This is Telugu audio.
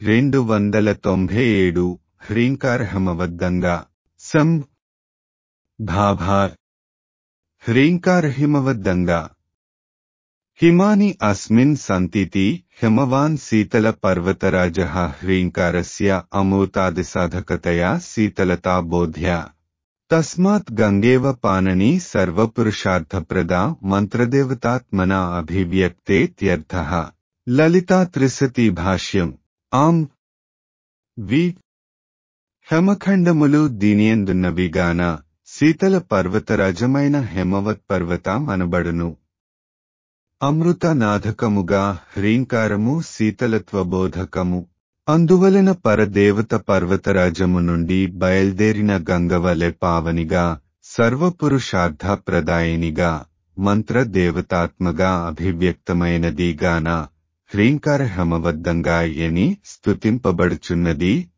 రెండు వందల తొంభై ఏడు హ్రీంకారహిమవద్దంగా సం భాభా హ్రీంకారహిమవద్దంగా హిమాని అస్మిన్ సంతితి హిమవాన్ శీతల పర్వతరాజ హ్రీంకారస్య అమూతాదిసాధకతయా శీతలతా బోధ్య తస్మాత్ గంగేవ పానని సర్వపురుషార్థప్రదా మంత్రదేవతాత్మనా అభివ్యక్తేత్యర్థ లలితా త్రిశతి భాష్యం ఆం వి హెమఖండములు దీనియందున్నవిగాన శీతల పర్వతరాజమైన హెమవత్ పర్వతం అనబడును అమృతనాథకముగా హ్రీంకారము శీతలత్వబోధకము అందువలన పరదేవత పర్వతరాజము నుండి బయల్దేరిన గంగవలె పావనిగా సర్వపురుషార్థ ప్రదాయినిగా మంత్రదేవతాత్మగా అభివ్యక్తమైనదిగాన హ్రీంకార హమవద్దంగా ఎని స్తుతింపబడుచున్నది